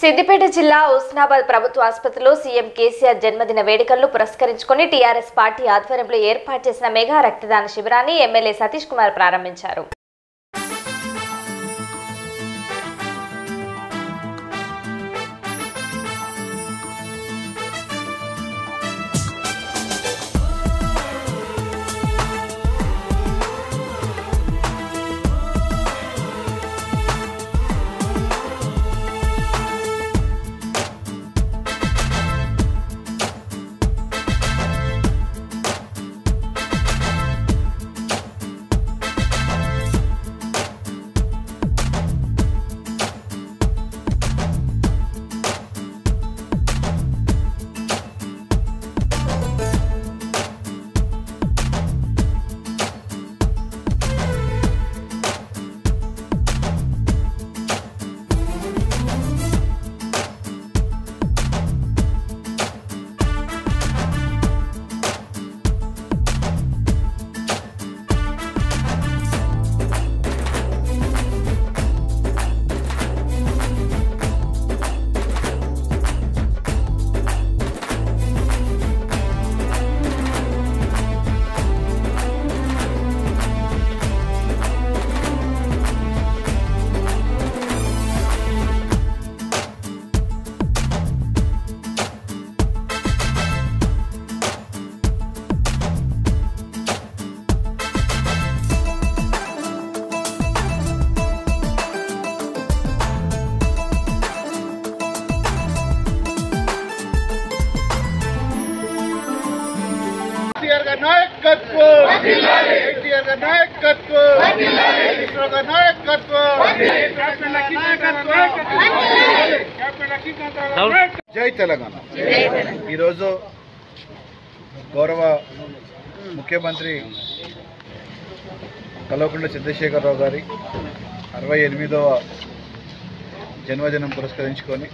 సిద్దిపేట జిల్లా ఉస్నాబాద్ ప్రభుత్వ ఆసుపత్రిలో సీఎం కేసీఆర్ జన్మదిన వేడుకలను పురస్కరించుకొని టీఆర్ఎస్ పార్టీ ఆధ్వర్యంలో ఏర్పాటు చేసిన మెగా రక్తదాన శిబిరాన్ని ఎమ్మెల్యే సతీష్ కుమార్ ప్రారంభించారు కేటీఆర్ గారి నాయకత్వం కేటీఆర్ గారి నాయకత్వం ఇస్రో గారి నాయకత్వం జై తెలంగాణ ఈరోజు గౌరవ ముఖ్యమంత్రి కల్వకుంట్ల చంద్రశేఖరరావు గారి అరవై ఎనిమిదవ జన్మదినం పురస్కరించుకొని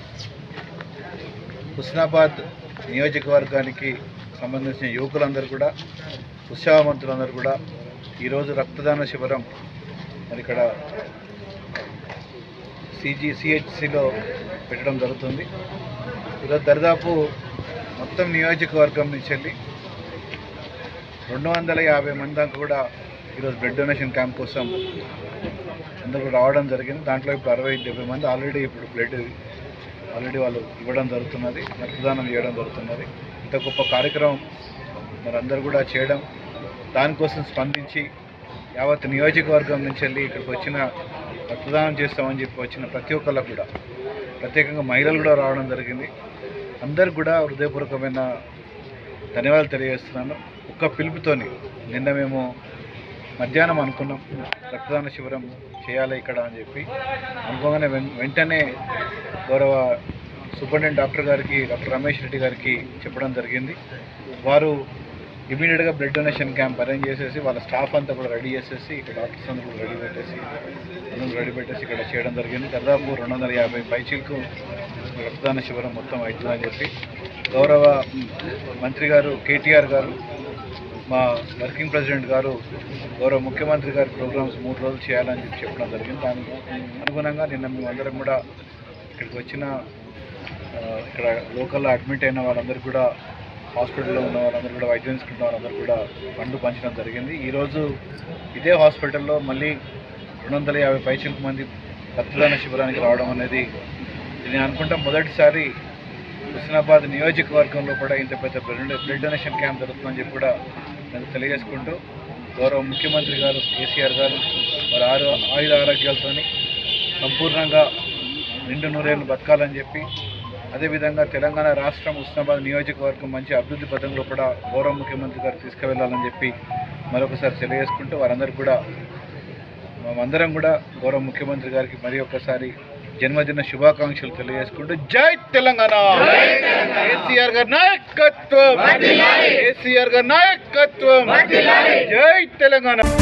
హుస్నాబాద్ నియోజకవర్గానికి సంబంధించిన యువకులందరూ కూడా ఉత్సాహవంతులందరూ కూడా ఈరోజు రక్తదాన శిబిరం మరి ఇక్కడ సిజి సిహెచ్సిలో పెట్టడం జరుగుతుంది ఈరోజు దరిదాపు మొత్తం నియోజకవర్గం నుంచి వెళ్ళి రెండు వందల యాభై మంది దాకా కూడా ఈరోజు బ్లడ్ డొనేషన్ క్యాంప్ కోసం అందరూ రావడం జరిగింది దాంట్లో ఇప్పుడు అరవై డెబ్బై మంది ఆల్రెడీ ఇప్పుడు బ్లడ్ ఆల్రెడీ వాళ్ళు ఇవ్వడం జరుగుతున్నది రక్తదానం చేయడం జరుగుతున్నది ఇంత గొప్ప కార్యక్రమం మరి అందరూ కూడా చేయడం దానికోసం స్పందించి యావత్ నియోజకవర్గం నుంచి వెళ్ళి ఇక్కడికి వచ్చిన రక్తదానం చేస్తామని చెప్పి వచ్చిన ప్రతి ఒక్కళ్ళకు కూడా ప్రత్యేకంగా మహిళలు కూడా రావడం జరిగింది అందరికి కూడా హృదయపూర్వకమైన ధన్యవాదాలు తెలియజేస్తున్నాను ఒక్క పిలుపుతోని నిన్న మేము మధ్యాహ్నం అనుకున్నాం రక్తదాన శిబిరం చేయాలి ఇక్కడ అని చెప్పి అనుకోగానే వెం- వెంటనే గౌరవ సూపరింటెండెంట్ డాక్టర్ గారికి డాక్టర్ రమేష్ రెడ్డి గారికి చెప్పడం జరిగింది వారు ఇమీడియట్గా బ్లడ్ డొనేషన్ క్యాంప్ అరేంజ్ చేసేసి వాళ్ళ స్టాఫ్ అంతా కూడా రెడీ చేసేసి ఇక్కడ డాక్టర్స్ అందరూ కూడా రెడీ పెట్టేసి అందరూ రెడీ పెట్టేసి ఇక్కడ చేయడం జరిగింది దాదాపు రెండు వందల యాభై పైచీలకు రక్తదాన శిబిరం మొత్తం అవుతుందని చెప్పి గౌరవ మంత్రి గారు కేటీఆర్ గారు మా వర్కింగ్ ప్రెసిడెంట్ గారు గౌరవ ముఖ్యమంత్రి గారి ప్రోగ్రామ్స్ మూడు రోజులు చేయాలని చెప్పి చెప్పడం జరిగింది దానికి అనుగుణంగా నిన్న మేమందరం కూడా ఇక్కడికి వచ్చిన ఆ, ఇక్కడ లోకల్లో అడ్మిట్ అయిన వాళ్ళందరూ కూడా హాస్పిటల్లో ఉన్న వాళ్ళందరూ కూడా వైద్యం తీసుకుంటున్న వాళ్ళందరూ కూడా ఫండ్ పంచడం జరిగింది ఈరోజు ఇదే హాస్పిటల్లో మళ్ళీ రెండు వందల యాభై పైచిలకు మంది రక్తదాన శిబిరానికి రావడం అనేది ఇది నేను అనుకుంటా మొదటిసారి హుస్నాబాద్ నియోజకవర్గంలో కూడా ఇంత పెద్ద బ్లడ్ బ్లడ్ డొనేషన్ క్యాంప్ జరుగుతుందని చెప్పి కూడా నేను తెలియజేసుకుంటూ గౌరవ ముఖ్యమంత్రి గారు కేసీఆర్ గారు మరి ఆరు ఆయుధ ఆరోగ్యాలతోని సంపూర్ణంగా నిండు నూరేళ్ళు బతకాలని చెప్పి అదేవిధంగా తెలంగాణ రాష్ట్రం ఉస్నాబాద్ నియోజకవర్గం మంచి అభివృద్ధి పథంలో కూడా గౌరవ ముఖ్యమంత్రి గారు తీసుకువెళ్ళాలని చెప్పి మరొకసారి తెలియజేసుకుంటూ వారందరూ కూడా మేమందరం కూడా గౌరవ ముఖ్యమంత్రి గారికి మరి ఒక్కసారి జన్మదిన శుభాకాంక్షలు తెలియజేసుకుంటూ జై తెలంగాణ కేసీఆర్ గారి నాయకత్వం కేసీఆర్ గారి నాయకత్వం జై తెలంగాణ